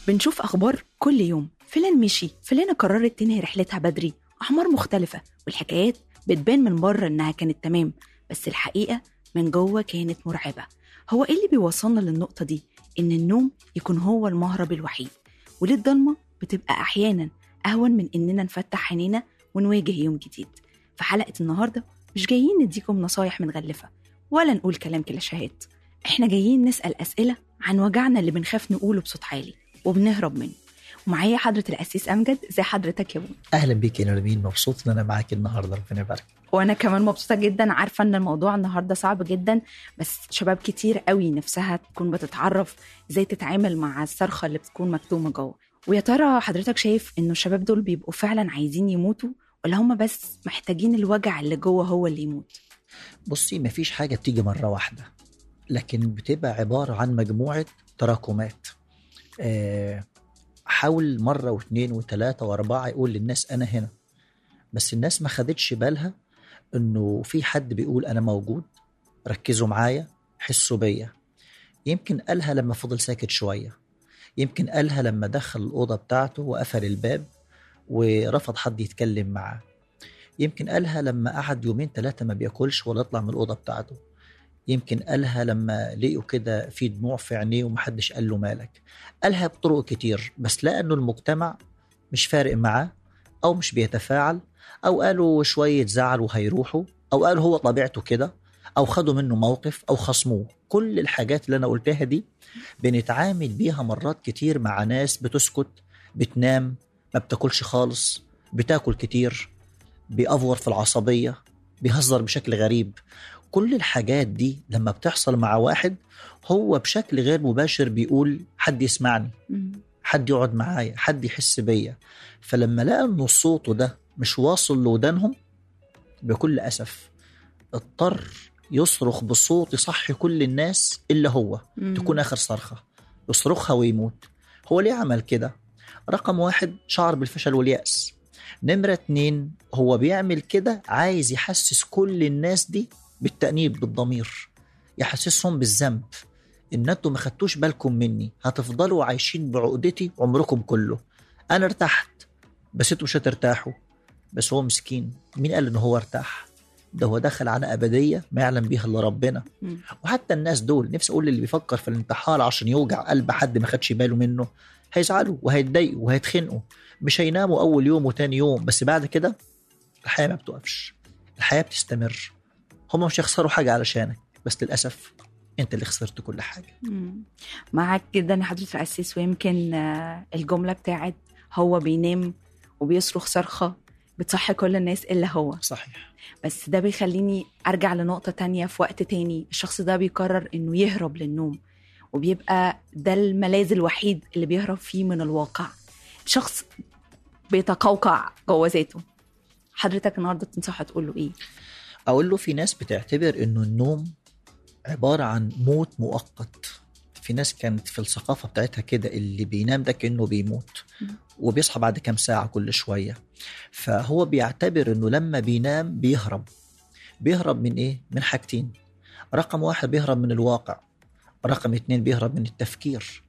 بنشوف أخبار كل يوم فلان مشي فلانة قررت تنهي رحلتها بدري أحمار مختلفة والحكايات بتبان من بره إنها كانت تمام بس الحقيقة من جوه كانت مرعبة هو إيه اللي بيوصلنا للنقطة دي إن النوم يكون هو المهرب الوحيد وليه الضلمة بتبقى أحيانا أهون من إننا نفتح عينينا ونواجه يوم جديد في حلقة النهاردة مش جايين نديكم نصايح متغلفة ولا نقول كلام كلاشيهات احنا جايين نسأل أسئلة عن وجعنا اللي بنخاف نقوله بصوت عالي وبنهرب منه ومعايا حضرة الأسيس أمجد زي حضرتك يا بون اهلا بيك يا نرمين مبسوط ان انا معاك النهارده ربنا يبارك وانا كمان مبسوطه جدا عارفه ان الموضوع النهارده صعب جدا بس شباب كتير قوي نفسها تكون بتتعرف ازاي تتعامل مع الصرخه اللي بتكون مكتومه جوه ويا ترى حضرتك شايف انه الشباب دول بيبقوا فعلا عايزين يموتوا ولا هم بس محتاجين الوجع اللي جوه هو اللي يموت بصي مفيش حاجه بتيجي مره واحده لكن بتبقى عباره عن مجموعه تراكمات آه، حاول مره واثنين وثلاثه واربعه يقول للناس انا هنا بس الناس ما خدتش بالها انه في حد بيقول انا موجود ركزوا معايا حسوا بيا يمكن قالها لما فضل ساكت شويه يمكن قالها لما دخل الاوضه بتاعته وقفل الباب ورفض حد يتكلم معاه يمكن قالها لما قعد يومين ثلاثه ما بياكلش ولا يطلع من الاوضه بتاعته يمكن قالها لما لقوا كده في دموع في عينيه ومحدش قال له مالك قالها بطرق كتير بس لقى انه المجتمع مش فارق معاه او مش بيتفاعل او قالوا شويه زعل وهيروحوا او قالوا هو طبيعته كده او خدوا منه موقف او خصموه كل الحاجات اللي انا قلتها دي بنتعامل بيها مرات كتير مع ناس بتسكت بتنام ما بتاكلش خالص بتاكل كتير بيأفور في العصبيه بيهزر بشكل غريب كل الحاجات دي لما بتحصل مع واحد هو بشكل غير مباشر بيقول حد يسمعني حد يقعد معايا حد يحس بيا فلما لقى انه صوته ده مش واصل لودانهم بكل اسف اضطر يصرخ بصوت يصحي كل الناس الا هو تكون اخر صرخه يصرخها ويموت هو ليه عمل كده رقم واحد شعر بالفشل واليأس نمرة اتنين هو بيعمل كده عايز يحسس كل الناس دي بالتأنيب بالضمير يحسسهم بالذنب ان انتوا ما خدتوش بالكم مني هتفضلوا عايشين بعقدتي عمركم كله انا ارتحت بس انتوا مش هترتاحوا بس هو مسكين مين قال ان هو ارتاح ده هو دخل على ابديه ما يعلم بيها الا ربنا مم. وحتى الناس دول نفسي اقول اللي بيفكر في الانتحار عشان يوجع قلب حد ما خدش باله منه هيزعلوا وهيتضايقوا وهيتخنقوا مش هيناموا اول يوم وتاني يوم بس بعد كده الحياه ما بتوقفش الحياه بتستمر هم مش هيخسروا حاجه علشانك بس للاسف انت اللي خسرت كل حاجه مم. معاك جدا يا حضرة الأسيس ويمكن آه، الجملة بتاعت هو بينام وبيصرخ صرخة بتصحي كل الناس إلا هو صحيح بس ده بيخليني أرجع لنقطة تانية في وقت تاني الشخص ده بيقرر إنه يهرب للنوم وبيبقى ده الملاذ الوحيد اللي بيهرب فيه من الواقع شخص بيتقوقع جوه ذاته حضرتك النهارده تنصحه تقول له ايه؟ اقول له في ناس بتعتبر انه النوم عباره عن موت مؤقت في ناس كانت في الثقافه بتاعتها كده اللي بينام ده كانه بيموت مم. وبيصحى بعد كام ساعه كل شويه فهو بيعتبر انه لما بينام بيهرب بيهرب من ايه من حاجتين رقم واحد بيهرب من الواقع رقم اتنين بيهرب من التفكير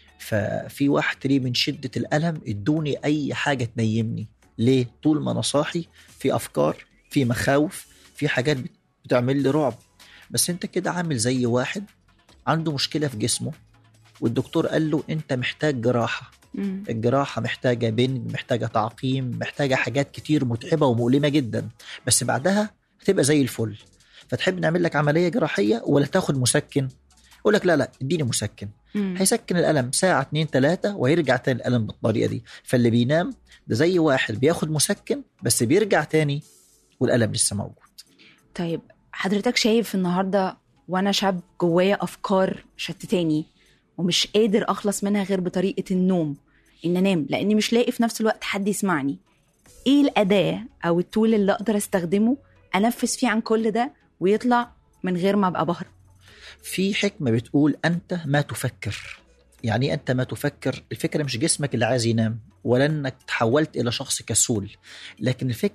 ففي واحد ليه من شدة الألم ادوني أي حاجة تنيمني ليه؟ طول ما أنا صاحي في أفكار في مخاوف في حاجات بت- بتعمل لي رعب بس أنت كده عامل زي واحد عنده مشكلة في جسمه والدكتور قال له أنت محتاج جراحة مم. الجراحة محتاجة بنج محتاجة تعقيم محتاجة حاجات كتير متعبة ومؤلمة جدا بس بعدها هتبقى زي الفل فتحب نعمل لك عملية جراحية ولا تاخد مسكن يقول لك لا لا اديني مسكن مم. هيسكن الألم ساعة اتنين تلاتة ويرجع تاني الألم بالطريقة دي فاللي بينام ده زي واحد بياخد مسكن بس بيرجع تاني والألم لسه موجود طيب حضرتك شايف النهارده وانا شاب جوايا افكار شتتاني ومش قادر اخلص منها غير بطريقه النوم ان انام لاني مش لاقي في نفس الوقت حد يسمعني ايه الاداه او التول اللي اقدر استخدمه انفذ فيه عن كل ده ويطلع من غير ما ابقى بهرب في حكمة بتقول أنت ما تفكر يعني إيه أنت ما تفكر الفكرة مش جسمك اللي عايز ينام ولا أنك تحولت إلى شخص كسول لكن الفكرة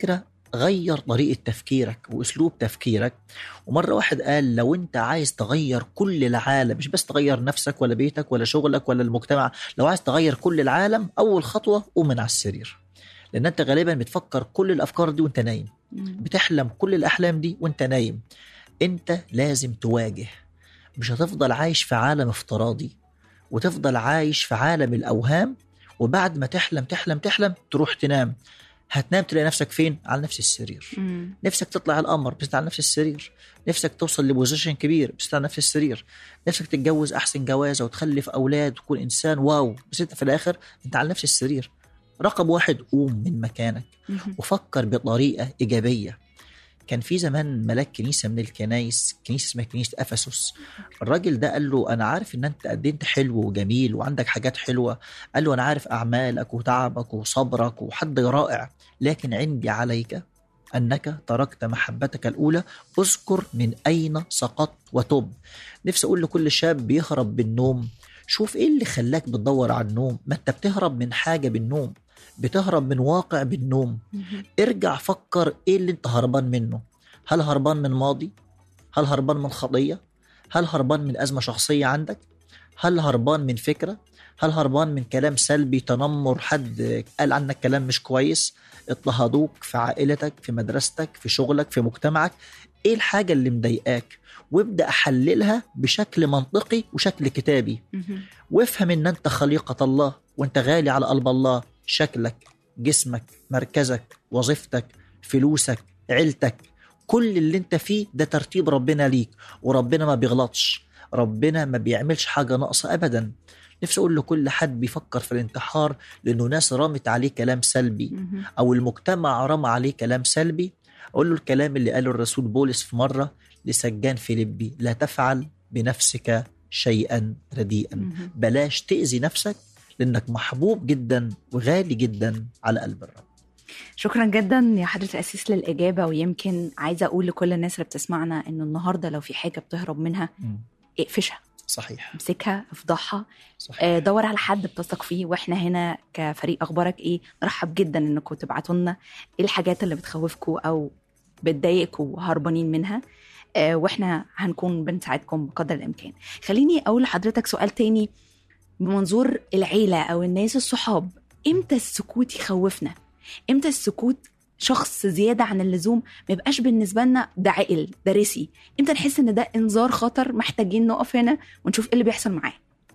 غير طريقة تفكيرك وأسلوب تفكيرك ومرة واحد قال لو أنت عايز تغير كل العالم مش بس تغير نفسك ولا بيتك ولا شغلك ولا المجتمع لو عايز تغير كل العالم أول خطوة قوم من على السرير لأن أنت غالبا بتفكر كل الأفكار دي وأنت نايم مم. بتحلم كل الأحلام دي وأنت نايم أنت لازم تواجه مش هتفضل عايش في عالم افتراضي وتفضل عايش في عالم الأوهام وبعد ما تحلم تحلم تحلم تروح تنام هتنام تلاقي نفسك فين على نفس السرير مم. نفسك تطلع القمر بس على نفس السرير نفسك توصل لبوزيشن كبير بس على نفس السرير نفسك تتجوز احسن جوازه وتخلف اولاد وتكون انسان واو بس انت في الاخر انت على نفس السرير رقم واحد قوم من مكانك مم. وفكر بطريقه ايجابيه كان في زمان ملاك كنيسه من الكنايس كنيسه اسمها كنيسه افسس الراجل ده قال له انا عارف ان انت قد إيه انت حلو وجميل وعندك حاجات حلوه قال له انا عارف اعمالك وتعبك وصبرك وحد رائع لكن عندي عليك انك تركت محبتك الاولى اذكر من اين سقطت وتب نفسي اقول لكل شاب بيهرب بالنوم شوف ايه اللي خلاك بتدور على النوم ما انت بتهرب من حاجه بالنوم بتهرب من واقع بالنوم مم. ارجع فكر ايه اللي انت هربان منه هل هربان من ماضي هل هربان من خطيه هل هربان من ازمه شخصيه عندك هل هربان من فكره هل هربان من كلام سلبي تنمر حد قال عنك كلام مش كويس اضطهدوك في عائلتك في مدرستك في شغلك في مجتمعك ايه الحاجه اللي مضايقاك وابدا احللها بشكل منطقي وشكل كتابي مم. وافهم ان انت خليقة الله وانت غالي على قلب الله شكلك جسمك مركزك وظيفتك فلوسك عيلتك كل اللي انت فيه ده ترتيب ربنا ليك وربنا ما بيغلطش ربنا ما بيعملش حاجة ناقصة ابدا نفسي اقول لكل حد بيفكر في الانتحار لانه ناس رمت عليه كلام سلبي مم. او المجتمع رمى عليه كلام سلبي اقول له الكلام اللي قاله الرسول بولس في مره لسجان فيليبي لا تفعل بنفسك شيئا رديئا مم. بلاش تاذي نفسك لانك محبوب جدا وغالي جدا على قلب الرب شكرا جدا يا حضرة الأسيس للإجابة ويمكن عايزة أقول لكل الناس اللي بتسمعنا إنه النهاردة لو في حاجة بتهرب منها اقفشها صحيح امسكها افضحها صحيح آه، دور على حد بتثق فيه واحنا هنا كفريق اخبارك ايه نرحب جدا انكم تبعتوا لنا ايه الحاجات اللي بتخوفكم او بتضايقكم وهربانين منها آه، واحنا هنكون بنساعدكم بقدر الامكان خليني اقول لحضرتك سؤال تاني بمنظور العيله او الناس الصحاب امتى السكوت يخوفنا امتى السكوت شخص زياده عن اللزوم ما يبقاش بالنسبه لنا ده عقل ده رسي امتى نحس ان ده انذار خطر محتاجين نقف هنا ونشوف ايه اللي بيحصل معاه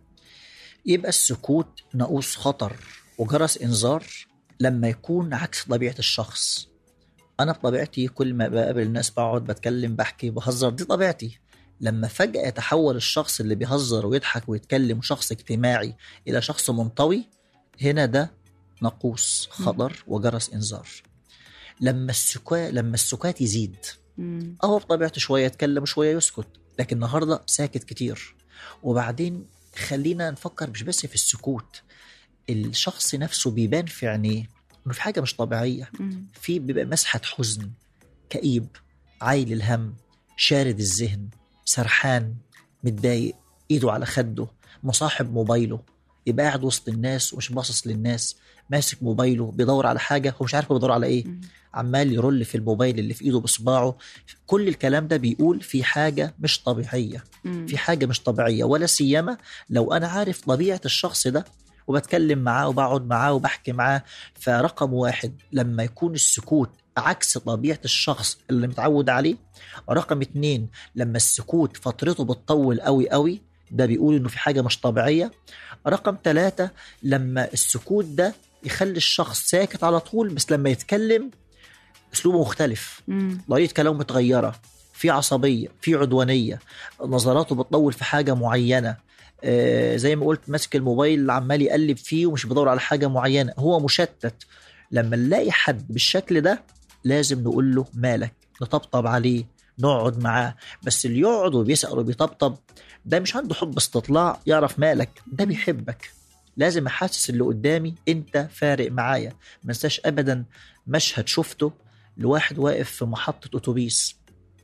يبقى السكوت ناقوس خطر وجرس انذار لما يكون عكس طبيعه الشخص انا بطبيعتي كل ما بقابل الناس بقعد بتكلم بحكي بهزر دي طبيعتي لما فجاه يتحول الشخص اللي بيهزر ويضحك ويتكلم شخص اجتماعي الى شخص منطوي هنا ده ناقوس خطر وجرس انذار لما السكات لما السكات يزيد مم. هو بطبيعته شويه يتكلم وشويه يسكت لكن النهارده ساكت كتير وبعدين خلينا نفكر مش بس في السكوت الشخص نفسه بيبان في عينيه انه في حاجه مش طبيعيه مم. في بيبقى مسحه حزن كئيب عايل الهم شارد الذهن سرحان متضايق ايده على خده مصاحب موبايله يبقى قاعد وسط الناس ومش باصص للناس ماسك موبايله بيدور على حاجه هو مش عارف هو بيدور على ايه مم. عمال يرول في الموبايل اللي في ايده بصباعه كل الكلام ده بيقول في حاجه مش طبيعيه مم. في حاجه مش طبيعيه ولا سيما لو انا عارف طبيعه الشخص ده وبتكلم معاه وبقعد معاه وبحكي معاه فرقم واحد لما يكون السكوت عكس طبيعه الشخص اللي متعود عليه رقم اتنين لما السكوت فترته بتطول قوي قوي ده بيقول انه في حاجه مش طبيعيه رقم ثلاثة لما السكوت ده يخلي الشخص ساكت على طول بس لما يتكلم اسلوبه مختلف مم. طريقه كلامه متغيره في عصبيه في عدوانيه نظراته بتطول في حاجه معينه آه، زي ما قلت ماسك الموبايل عمال يقلب فيه ومش بيدور على حاجه معينه هو مشتت لما نلاقي حد بالشكل ده لازم نقول له مالك نطبطب عليه نقعد معاه بس اللي يقعد وبيسأل وبيطبطب ده مش عنده حب استطلاع يعرف مالك ده بيحبك لازم احسس اللي قدامي انت فارق معايا ما انساش ابدا مشهد شفته لواحد واقف في محطة أتوبيس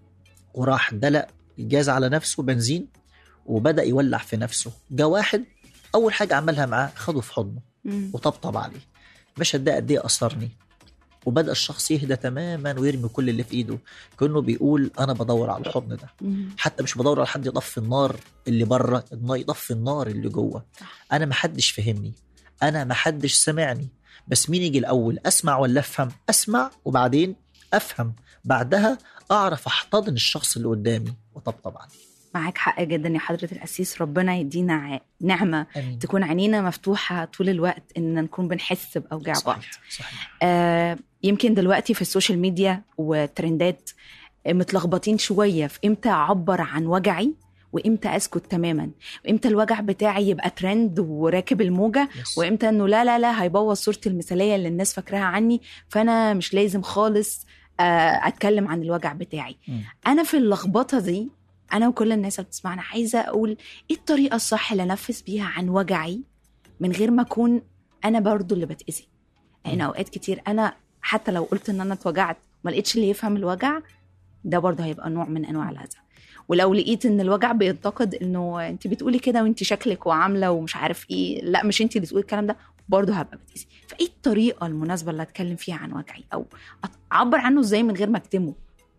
وراح دلق الجاز على نفسه بنزين وبدأ يولع في نفسه جا واحد أول حاجة عملها معاه خده في حضنه مم. وطبطب عليه المشهد ده قد إيه أثرني وبدا الشخص يهدى تماما ويرمي كل اللي في ايده كانه بيقول انا بدور على الحضن ده مم. حتى مش بدور على حد يطفي النار اللي بره النار يطفي النار اللي جوه صح. انا ما حدش فهمني انا ما حدش سمعني بس مين يجي الاول اسمع ولا افهم اسمع وبعدين افهم بعدها اعرف احتضن الشخص اللي قدامي وطبطب عليه معاك حق جدا يا حضرة القسيس ربنا يدينا ع- نعمة امين تكون عينينا مفتوحة طول الوقت إن نكون بنحس بأوجاع بعض صحيح صحيح آه يمكن دلوقتي في السوشيال ميديا وترندات آه، متلخبطين شوية في إمتى أعبر عن وجعي وإمتى أسكت تماما وإمتى الوجع بتاعي يبقى ترند وراكب الموجة يس. وإمتى إنه لا لا لا هيبوظ صورتي المثالية اللي الناس فاكراها عني فأنا مش لازم خالص آه، أتكلم عن الوجع بتاعي مم. انا في اللخبطه دي انا وكل الناس اللي بتسمعنا عايزه اقول ايه الطريقه الصح اللي انفذ بيها عن وجعي من غير ما اكون انا برضو اللي بتاذي لان مم. اوقات كتير انا حتى لو قلت ان انا اتوجعت ما لقيتش اللي يفهم الوجع ده برضه هيبقى نوع من انواع الاذى ولو لقيت ان الوجع بينتقد انه انت بتقولي كده وانت شكلك وعامله ومش عارف ايه لا مش انت اللي تقولي الكلام ده برضه هبقى بتأذي فايه الطريقه المناسبه اللي اتكلم فيها عن وجعي او اعبر عنه ازاي من غير ما اكتمه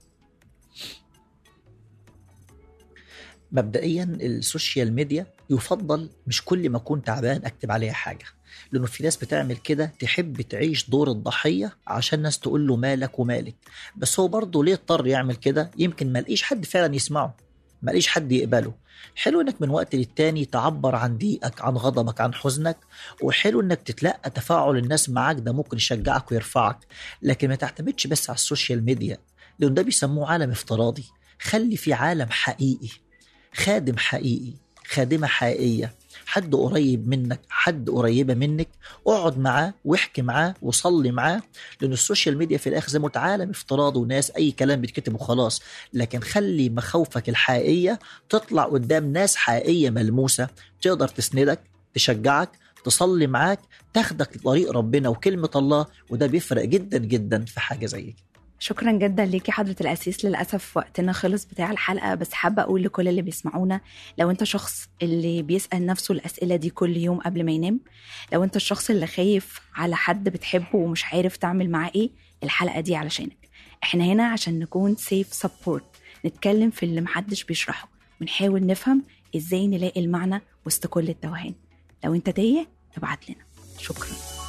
مبدئيا السوشيال ميديا يفضل مش كل ما اكون تعبان اكتب عليها حاجه لانه في ناس بتعمل كده تحب تعيش دور الضحيه عشان الناس تقول له مالك ومالك بس هو برضه ليه اضطر يعمل كده يمكن ما لقيش حد فعلا يسمعه ما لقيش حد يقبله حلو انك من وقت للتاني تعبر عن ضيقك عن غضبك عن حزنك وحلو انك تتلقى تفاعل الناس معاك ده ممكن يشجعك ويرفعك لكن ما تعتمدش بس على السوشيال ميديا لان ده بيسموه عالم افتراضي خلي في عالم حقيقي خادم حقيقي خادمة حقيقية حد قريب منك حد قريبة منك اقعد معاه واحكي معاه وصلي معاه لأن السوشيال ميديا في الآخر زي ما قلت عالم افتراض وناس أي كلام بيتكتب وخلاص لكن خلي مخاوفك الحقيقية تطلع قدام ناس حقيقية ملموسة تقدر تسندك تشجعك تصلي معاك تاخدك لطريق ربنا وكلمة الله وده بيفرق جدا جدا في حاجة زي كده شكرا جدا ليكي حضرة الأسيس للأسف وقتنا خلص بتاع الحلقة بس حابة أقول لكل اللي بيسمعونا لو أنت شخص اللي بيسأل نفسه الأسئلة دي كل يوم قبل ما ينام لو أنت الشخص اللي خايف على حد بتحبه ومش عارف تعمل معاه إيه الحلقة دي علشانك إحنا هنا عشان نكون سيف سبورت نتكلم في اللي محدش بيشرحه ونحاول نفهم إزاي نلاقي المعنى وسط كل التوهان لو أنت تايه ابعت لنا شكرا